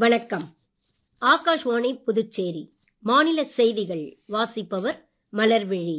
வணக்கம் ஆகாஷ்வாணி புதுச்சேரி மாநில செய்திகள் வாசிப்பவர் மலர்விழி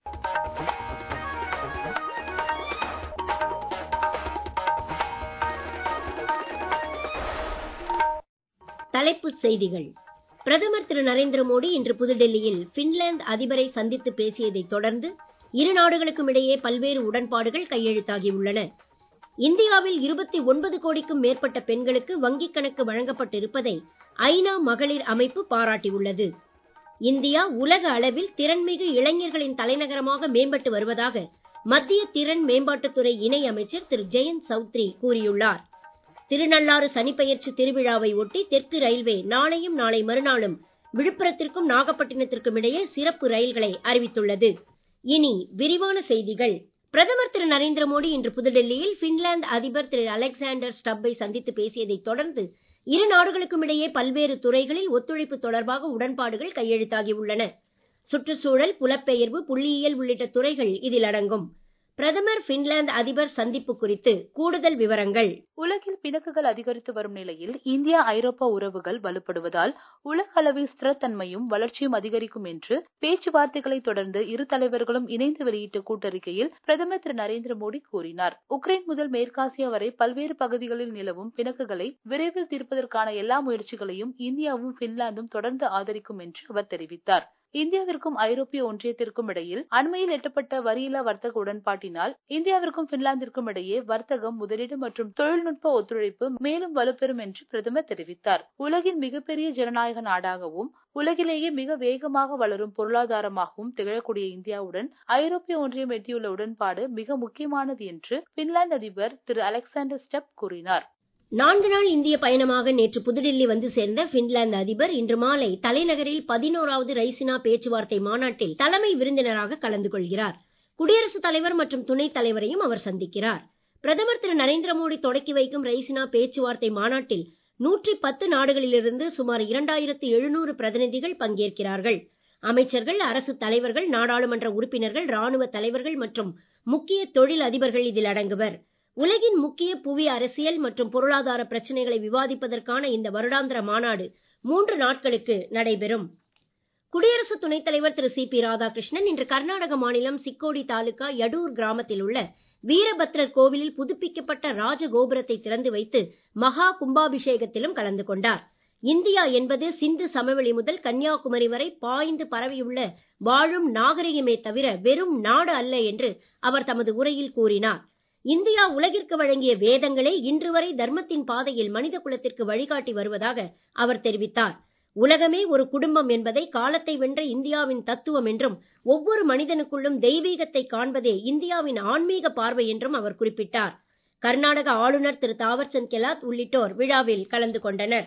தலைப்புச் செய்திகள் பிரதமர் திரு நரேந்திர மோடி இன்று புதுடெல்லியில் பின்லாந்து அதிபரை சந்தித்து பேசியதைத் தொடர்ந்து இரு நாடுகளுக்கும் இடையே பல்வேறு உடன்பாடுகள் கையெழுத்தாகியுள்ளன இந்தியாவில் இருபத்தி ஒன்பது கோடிக்கும் மேற்பட்ட பெண்களுக்கு வங்கிக் கணக்கு வழங்கப்பட்டிருப்பதை ஐநா மகளிர் அமைப்பு பாராட்டியுள்ளது இந்தியா உலக அளவில் திறன்மிகு இளைஞர்களின் தலைநகரமாக மேம்பட்டு வருவதாக மத்திய திறன் மேம்பாட்டுத்துறை இணை அமைச்சர் திரு ஜெயந்த் சௌத்ரி கூறியுள்ளார் திருநள்ளாறு சனிப்பெயர்ச்சி திருவிழாவை ஒட்டி தெற்கு ரயில்வே நாளையும் நாளை மறுநாளும் விழுப்புரத்திற்கும் நாகப்பட்டினத்திற்கும் இடையே சிறப்பு ரயில்களை அறிவித்துள்ளது இனி விரிவான செய்திகள் பிரதமர் திரு நரேந்திர மோடி இன்று புதுடெல்லியில் பின்லாந்து அதிபர் திரு அலெக்சாண்டர் ஸ்டப்பை சந்தித்து பேசியதைத் தொடர்ந்து இரு நாடுகளுக்கும் இடையே பல்வேறு துறைகளில் ஒத்துழைப்பு தொடர்பாக உடன்பாடுகள் கையெழுத்தாகியுள்ளன சுற்றுச்சூழல் புலப்பெயர்வு புள்ளியியல் உள்ளிட்ட துறைகள் இதில் அடங்கும் பிரதமர் பின்லாந்து அதிபர் சந்திப்பு குறித்து கூடுதல் விவரங்கள் உலகில் பிணக்குகள் அதிகரித்து வரும் நிலையில் இந்தியா ஐரோப்பா உறவுகள் வலுப்படுவதால் உலக அளவில் ஸ்திரத்தன்மையும் வளர்ச்சியும் அதிகரிக்கும் என்று பேச்சுவார்த்தைகளை தொடர்ந்து இரு தலைவர்களும் இணைந்து வெளியிட்ட கூட்டறிக்கையில் பிரதமர் திரு நரேந்திர மோடி கூறினார் உக்ரைன் முதல் மேற்காசியா வரை பல்வேறு பகுதிகளில் நிலவும் பிணக்குகளை விரைவில் தீர்ப்பதற்கான எல்லா முயற்சிகளையும் இந்தியாவும் பின்லாந்தும் தொடர்ந்து ஆதரிக்கும் என்று அவர் தெரிவித்தார் இந்தியாவிற்கும் ஐரோப்பிய ஒன்றியத்திற்கும் இடையில் அண்மையில் எட்டப்பட்ட வரியில்லா வர்த்தக உடன்பாட்டினால் இந்தியாவிற்கும் பின்லாந்திற்கும் இடையே வர்த்தகம் முதலீடு மற்றும் தொழில்நுட்ப ஒத்துழைப்பு மேலும் வலுப்பெறும் என்று பிரதமர் தெரிவித்தார் உலகின் மிகப்பெரிய ஜனநாயக நாடாகவும் உலகிலேயே மிக வேகமாக வளரும் பொருளாதாரமாகவும் திகழக்கூடிய இந்தியாவுடன் ஐரோப்பிய ஒன்றியம் எட்டியுள்ள உடன்பாடு மிக முக்கியமானது என்று பின்லாந்து அதிபர் திரு அலெக்சாண்டர் ஸ்டெப் கூறினார் நான்கு நாள் இந்திய பயணமாக நேற்று புதுடில்லி வந்து சேர்ந்த பின்லாந்து அதிபர் இன்று மாலை தலைநகரில் பதினோராவது ரைசினா பேச்சுவார்த்தை மாநாட்டில் தலைமை விருந்தினராக கலந்து கொள்கிறார் குடியரசுத் தலைவர் மற்றும் துணைத் தலைவரையும் அவர் சந்திக்கிறார் பிரதமர் திரு நரேந்திர மோடி தொடக்கி வைக்கும் ரைசினா பேச்சுவார்த்தை மாநாட்டில் நூற்றி பத்து நாடுகளிலிருந்து சுமார் இரண்டாயிரத்து எழுநூறு பிரதிநிதிகள் பங்கேற்கிறார்கள் அமைச்சர்கள் அரசு தலைவர்கள் நாடாளுமன்ற உறுப்பினர்கள் ராணுவ தலைவர்கள் மற்றும் முக்கிய தொழில் அதிபர்கள் இதில் அடங்குவர் உலகின் முக்கிய புவி அரசியல் மற்றும் பொருளாதார பிரச்சனைகளை விவாதிப்பதற்கான இந்த வருடாந்திர மாநாடு மூன்று நாட்களுக்கு நடைபெறும் குடியரசு துணைத் தலைவர் திரு சி பி ராதாகிருஷ்ணன் இன்று கர்நாடக மாநிலம் சிக்கோடி தாலுகா யடூர் கிராமத்தில் உள்ள வீரபத்ரர் கோவிலில் புதுப்பிக்கப்பட்ட ராஜகோபுரத்தை திறந்து வைத்து மகா கும்பாபிஷேகத்திலும் கலந்து கொண்டார் இந்தியா என்பது சிந்து சமவெளி முதல் கன்னியாகுமரி வரை பாய்ந்து பரவியுள்ள வாழும் நாகரிகமே தவிர வெறும் நாடு அல்ல என்று அவர் தமது உரையில் கூறினார் இந்தியா உலகிற்கு வழங்கிய வேதங்களே இன்று வரை தர்மத்தின் பாதையில் மனித குலத்திற்கு வழிகாட்டி வருவதாக அவர் தெரிவித்தார் உலகமே ஒரு குடும்பம் என்பதை காலத்தை வென்ற இந்தியாவின் தத்துவம் என்றும் ஒவ்வொரு மனிதனுக்குள்ளும் தெய்வீகத்தை காண்பதே இந்தியாவின் ஆன்மீக பார்வை என்றும் அவர் குறிப்பிட்டார் கர்நாடக ஆளுநர் திரு தாவர்சந்த் கெலாத் உள்ளிட்டோர் விழாவில் கலந்து கொண்டனர்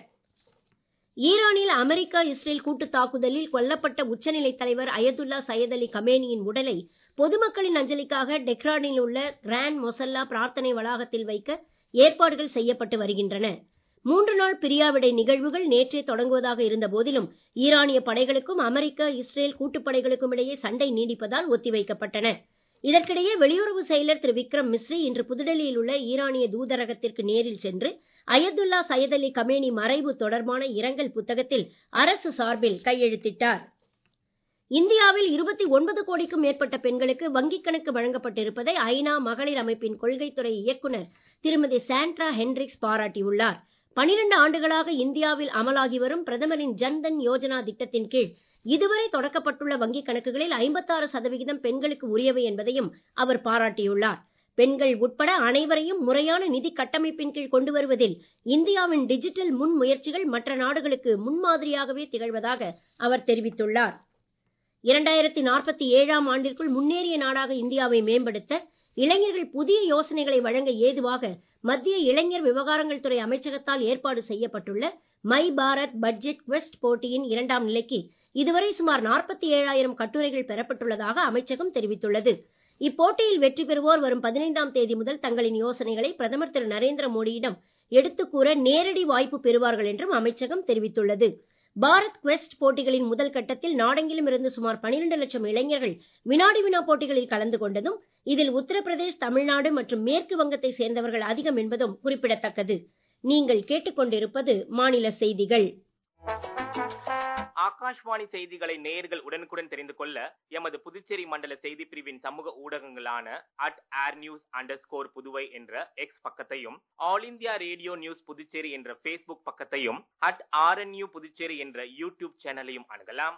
ஈரானில் அமெரிக்கா இஸ்ரேல் கூட்டு தாக்குதலில் கொல்லப்பட்ட உச்சநிலைத் தலைவர் அயதுல்லா சையத் அலி கமேனியின் உடலை பொதுமக்களின் அஞ்சலிக்காக டெக்ரானில் உள்ள கிராண்ட் மொசல்லா பிரார்த்தனை வளாகத்தில் வைக்க ஏற்பாடுகள் செய்யப்பட்டு வருகின்றன மூன்று நாள் பிரியாவிடை நிகழ்வுகள் நேற்றே தொடங்குவதாக இருந்த போதிலும் ஈரானிய படைகளுக்கும் அமெரிக்கா இஸ்ரேல் கூட்டுப்படைகளுக்கும் இடையே சண்டை நீடிப்பதால் ஒத்திவைக்கப்பட்டன இதற்கிடையே வெளியுறவு செயலர் திரு விக்ரம் மிஸ்ரி இன்று புதுடெல்லியில் உள்ள ஈரானிய தூதரகத்திற்கு நேரில் சென்று அயதுல்லா சையத் அலி கமேனி மறைவு தொடர்பான இரங்கல் புத்தகத்தில் அரசு சார்பில் கையெழுத்திட்டார் இந்தியாவில் இருபத்தி ஒன்பது கோடிக்கும் மேற்பட்ட பெண்களுக்கு வங்கிக் கணக்கு வழங்கப்பட்டிருப்பதை ஐநா மகளிர் அமைப்பின் கொள்கைத்துறை இயக்குனர் திருமதி சாண்ட்ரா ஹென்ரிக்ஸ் பாராட்டியுள்ளார் பனிரெண்டு ஆண்டுகளாக இந்தியாவில் அமலாகி வரும் பிரதமரின் ஜன்தன் யோஜனா திட்டத்தின் கீழ் இதுவரை தொடக்கப்பட்டுள்ள வங்கிக் கணக்குகளில் ஐம்பத்தாறு சதவிகிதம் பெண்களுக்கு உரியவை என்பதையும் அவர் பாராட்டியுள்ளார் பெண்கள் உட்பட அனைவரையும் முறையான நிதி கட்டமைப்பின் கீழ் கொண்டு வருவதில் இந்தியாவின் டிஜிட்டல் முன் முயற்சிகள் மற்ற நாடுகளுக்கு முன்மாதிரியாகவே திகழ்வதாக அவர் தெரிவித்துள்ளார் இரண்டாயிரத்தி நாற்பத்தி ஏழாம் ஆண்டிற்குள் முன்னேறிய நாடாக இந்தியாவை மேம்படுத்த இளைஞர்கள் புதிய யோசனைகளை வழங்க ஏதுவாக மத்திய இளைஞர் விவகாரங்கள் துறை அமைச்சகத்தால் ஏற்பாடு செய்யப்பட்டுள்ள மை பாரத் பட்ஜெட் குவெஸ்ட் போட்டியின் இரண்டாம் நிலைக்கு இதுவரை சுமார் நாற்பத்தி ஏழாயிரம் கட்டுரைகள் பெறப்பட்டுள்ளதாக அமைச்சகம் தெரிவித்துள்ளது இப்போட்டியில் வெற்றி பெறுவோர் வரும் பதினைந்தாம் தேதி முதல் தங்களின் யோசனைகளை பிரதமர் திரு நரேந்திர மோடியிடம் எடுத்துக் கூற நேரடி வாய்ப்பு பெறுவார்கள் என்றும் அமைச்சகம் தெரிவித்துள்ளது பாரத் குவெஸ்ட் போட்டிகளின் முதல் கட்டத்தில் நாடெங்கிலும் இருந்து சுமார் 12 லட்சம் இளைஞர்கள் வினாடி வினா போட்டிகளில் கலந்து கொண்டதும் இதில் உத்தரப்பிரதேஷ் தமிழ்நாடு மற்றும் மேற்கு வங்கத்தை சேர்ந்தவர்கள் அதிகம் என்பதும் குறிப்பிடத்தக்கது நீங்கள் கேட்டுக்கொண்டிருப்பது மாநில செய்திகள் ஆகாஷ்வாணி செய்திகளை நேயர்கள் உடனுக்குடன் தெரிந்து கொள்ள எமது புதுச்சேரி மண்டல செய்தி பிரிவின் சமூக ஊடகங்களான at air news underscore Puduvai என்ற எக்ஸ் பக்கத்தையும் All India radio news Puducherry என்ற பேஸ்புக் பக்கத்தையும் அட் ஆர்என்யூ புதுச்சேரி என்ற யூடியூப் சேனலையும் அணுகலாம்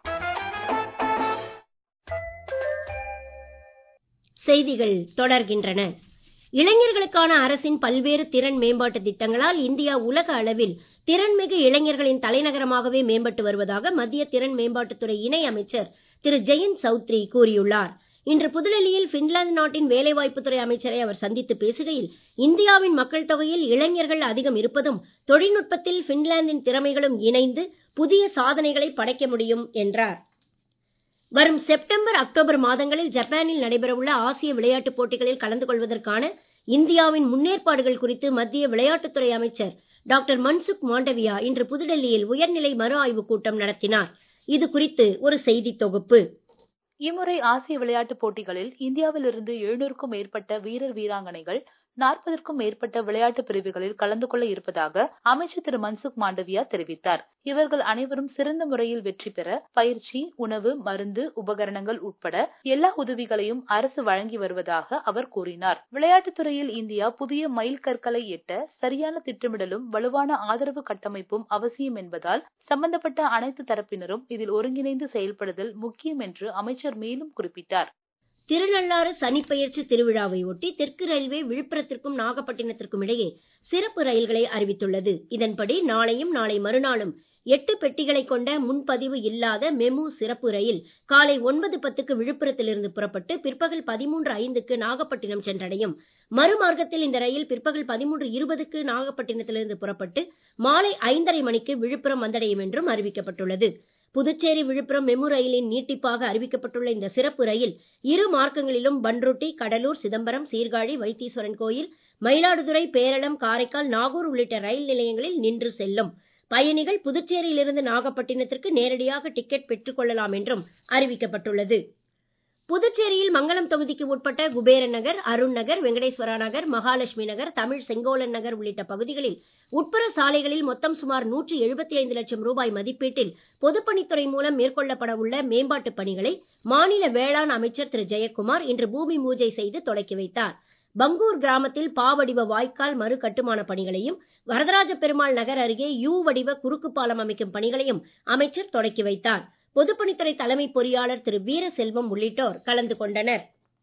செய்திகள் தொடர்கின்றன இளைஞர்களுக்கான அரசின் பல்வேறு திறன் மேம்பாட்டு திட்டங்களால் இந்தியா உலக அளவில் திறன்மிகு இளைஞர்களின் தலைநகரமாகவே மேம்பட்டு வருவதாக மத்திய திறன் மேம்பாட்டுத்துறை இணை அமைச்சர் திரு ஜெயந்த் சௌத்ரி கூறியுள்ளார் இன்று புதுடெல்லியில் பின்லாந்து நாட்டின் வேலைவாய்ப்புத்துறை அமைச்சரை அவர் சந்தித்து பேசுகையில் இந்தியாவின் மக்கள் தொகையில் இளைஞர்கள் அதிகம் இருப்பதும் தொழில்நுட்பத்தில் பின்லாந்தின் திறமைகளும் இணைந்து புதிய சாதனைகளை படைக்க முடியும் என்றார் வரும் செப்டம்பர் அக்டோபர் மாதங்களில் ஜப்பானில் நடைபெறவுள்ள ஆசிய விளையாட்டுப் போட்டிகளில் கலந்து கொள்வதற்கான இந்தியாவின் முன்னேற்பாடுகள் குறித்து மத்திய விளையாட்டுத்துறை அமைச்சர் டாக்டர் மன்சுக் மாண்டவியா இன்று புதுடெல்லியில் உயர்நிலை மறு ஆய்வுக் கூட்டம் நடத்தினார் இது குறித்து ஒரு செய்தி தொகுப்பு இம்முறை ஆசிய விளையாட்டுப் போட்டிகளில் இந்தியாவிலிருந்து எழுநூறுக்கும் மேற்பட்ட வீரர் வீராங்கனைகள் நாற்பதற்கும் மேற்பட்ட விளையாட்டு பிரிவுகளில் கலந்து கொள்ள இருப்பதாக அமைச்சர் திரு மன்சுக் மாண்டவியா தெரிவித்தார் இவர்கள் அனைவரும் சிறந்த முறையில் வெற்றி பெற பயிற்சி உணவு மருந்து உபகரணங்கள் உட்பட எல்லா உதவிகளையும் அரசு வழங்கி வருவதாக அவர் கூறினார் விளையாட்டுத் துறையில் இந்தியா புதிய மைல் கற்களை எட்ட சரியான திட்டமிடலும் வலுவான ஆதரவு கட்டமைப்பும் அவசியம் என்பதால் சம்பந்தப்பட்ட அனைத்து தரப்பினரும் இதில் ஒருங்கிணைந்து செயல்படுதல் முக்கியம் என்று அமைச்சர் மேலும் குறிப்பிட்டார் திருநள்ளாறு சனிப்பெயர்ச்சி திருவிழாவை ஒட்டி தெற்கு ரயில்வே விழுப்புரத்திற்கும் நாகப்பட்டினத்திற்கும் இடையே சிறப்பு ரயில்களை அறிவித்துள்ளது இதன்படி நாளையும் நாளை மறுநாளும் எட்டு பெட்டிகளை கொண்ட முன்பதிவு இல்லாத மெமு சிறப்பு ரயில் காலை ஒன்பது பத்துக்கு விழுப்புரத்திலிருந்து புறப்பட்டு பிற்பகல் பதிமூன்று ஐந்துக்கு நாகப்பட்டினம் சென்றடையும் மறுமார்க்கத்தில் இந்த ரயில் பிற்பகல் பதிமூன்று இருபதுக்கு நாகப்பட்டினத்திலிருந்து புறப்பட்டு மாலை ஐந்தரை மணிக்கு விழுப்புரம் வந்தடையும் என்றும் அறிவிக்கப்பட்டுள்ளது புதுச்சேரி விழுப்புரம் மெமு ரயிலின் நீட்டிப்பாக அறிவிக்கப்பட்டுள்ள இந்த சிறப்பு ரயில் இரு மார்க்கங்களிலும் பன்ருட்டி கடலூர் சிதம்பரம் சீர்காழி வைத்தீஸ்வரன் கோயில் மயிலாடுதுறை பேரளம் காரைக்கால் நாகூர் உள்ளிட்ட ரயில் நிலையங்களில் நின்று செல்லும் பயணிகள் புதுச்சேரியிலிருந்து நாகப்பட்டினத்திற்கு நேரடியாக டிக்கெட் பெற்றுக் கொள்ளலாம் என்றும் அறிவிக்கப்பட்டுள்ளது புதுச்சேரியில் மங்கலம் தொகுதிக்கு உட்பட்ட குபேரன் நகர் அருண் நகர் வெங்கடேஸ்வரா நகர் மகாலட்சுமி நகர் தமிழ் செங்கோலன் நகர் உள்ளிட்ட பகுதிகளில் உட்புற சாலைகளில் மொத்தம் சுமார் நூற்றி எழுபத்தி ஐந்து லட்சம் ரூபாய் மதிப்பீட்டில் பொதுப்பணித்துறை மூலம் மேற்கொள்ளப்பட உள்ள மேம்பாட்டுப் பணிகளை மாநில வேளாண் அமைச்சர் திரு ஜெயக்குமார் இன்று பூமி பூஜை செய்து தொடக்கி வைத்தார் பங்கூர் கிராமத்தில் பா வடிவ வாய்க்கால் மறு கட்டுமான பணிகளையும் வரதராஜ பெருமாள் நகர் அருகே யூ வடிவ குறுக்கு பாலம் அமைக்கும் பணிகளையும் அமைச்சர் தொடக்கி வைத்தார் பொதுப்பணித்துறை தலைமை பொறியாளர் திரு வீரசெல்வம் உள்ளிட்டோர் கலந்து கொண்டனர்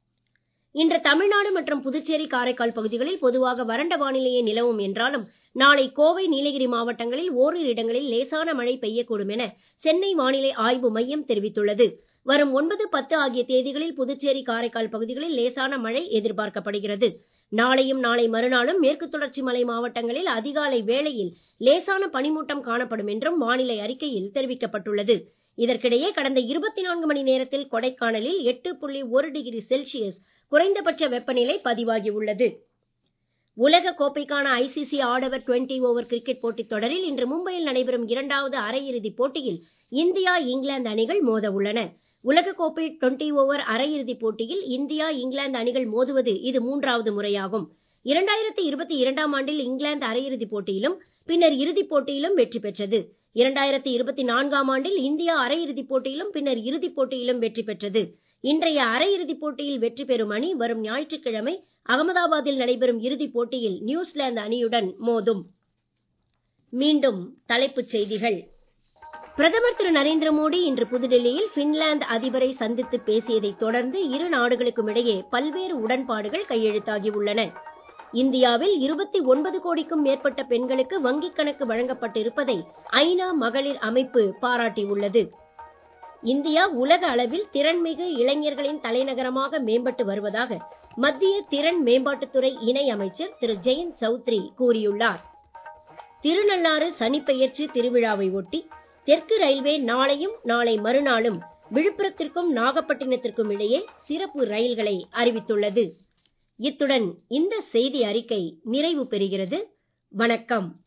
இன்று தமிழ்நாடு மற்றும் புதுச்சேரி காரைக்கால் பகுதிகளில் பொதுவாக வறண்ட வானிலையே நிலவும் என்றாலும் நாளை கோவை நீலகிரி மாவட்டங்களில் ஓரிரு இடங்களில் லேசான மழை பெய்யக்கூடும் என சென்னை வானிலை ஆய்வு மையம் தெரிவித்துள்ளது வரும் ஒன்பது பத்து ஆகிய தேதிகளில் புதுச்சேரி காரைக்கால் பகுதிகளில் லேசான மழை எதிர்பார்க்கப்படுகிறது நாளையும் நாளை மறுநாளும் மேற்கு தொடர்ச்சி மலை மாவட்டங்களில் அதிகாலை வேளையில் லேசான பனிமூட்டம் காணப்படும் என்றும் வானிலை அறிக்கையில் தெரிவிக்கப்பட்டுள்ளது இதற்கிடையே கடந்த இருபத்தி நான்கு மணி நேரத்தில் கொடைக்கானலில் எட்டு புள்ளி ஒரு டிகிரி செல்சியஸ் குறைந்தபட்ச வெப்பநிலை பதிவாகியுள்ளது உலக கோப்பைக்கான ஐசிசி ஆடவர் டுவெண்டி ஓவர் கிரிக்கெட் போட்டித் தொடரில் இன்று மும்பையில் நடைபெறும் இரண்டாவது அரையிறுதிப் போட்டியில் இந்தியா இங்கிலாந்து அணிகள் மோத உள்ளன உலகக்கோப்பை டுவெண்டி ஓவர் அரையிறுதிப் போட்டியில் இந்தியா இங்கிலாந்து அணிகள் மோதுவது இது மூன்றாவது முறையாகும் இரண்டாயிரத்தி இருபத்தி இரண்டாம் ஆண்டில் இங்கிலாந்து அரையிறுதிப் போட்டியிலும் பின்னர் இறுதிப் போட்டியிலும் வெற்றி பெற்றது இரண்டாயிரத்தி இருபத்தி நான்காம் ஆண்டில் இந்தியா அரையிறுதிப் போட்டியிலும் பின்னர் இறுதிப் போட்டியிலும் வெற்றி பெற்றது இன்றைய அரையிறுதிப் போட்டியில் வெற்றி பெறும் அணி வரும் ஞாயிற்றுக்கிழமை அகமதாபாத்தில் நடைபெறும் இறுதிப் போட்டியில் நியூசிலாந்து அணியுடன் மோதும் மீண்டும் தலைப்புச் செய்திகள் பிரதமர் திரு நரேந்திர மோடி இன்று புதுடெல்லியில் பின்லாந்து அதிபரை சந்தித்து பேசியதைத் தொடர்ந்து இரு நாடுகளுக்கும் இடையே பல்வேறு உடன்பாடுகள் கையெழுத்தாகியுள்ளன இந்தியாவில் இருபத்தி ஒன்பது கோடிக்கும் மேற்பட்ட பெண்களுக்கு வங்கிக் கணக்கு வழங்கப்பட்டிருப்பதை ஐநா மகளிர் அமைப்பு பாராட்டியுள்ளது இந்தியா உலக அளவில் திறன்மிகு இளைஞர்களின் தலைநகரமாக மேம்பட்டு வருவதாக மத்திய திறன் மேம்பாட்டுத்துறை இணை அமைச்சர் திரு ஜெயந்த் சௌத்ரி கூறியுள்ளார் திருநள்ளாறு சனிப்பெயர்ச்சி திருவிழாவை ஒட்டி தெற்கு ரயில்வே நாளையும் நாளை மறுநாளும் விழுப்புரத்திற்கும் நாகப்பட்டினத்திற்கும் இடையே சிறப்பு ரயில்களை அறிவித்துள்ளது இத்துடன் இந்த செய்தி அறிக்கை நிறைவு பெறுகிறது வணக்கம்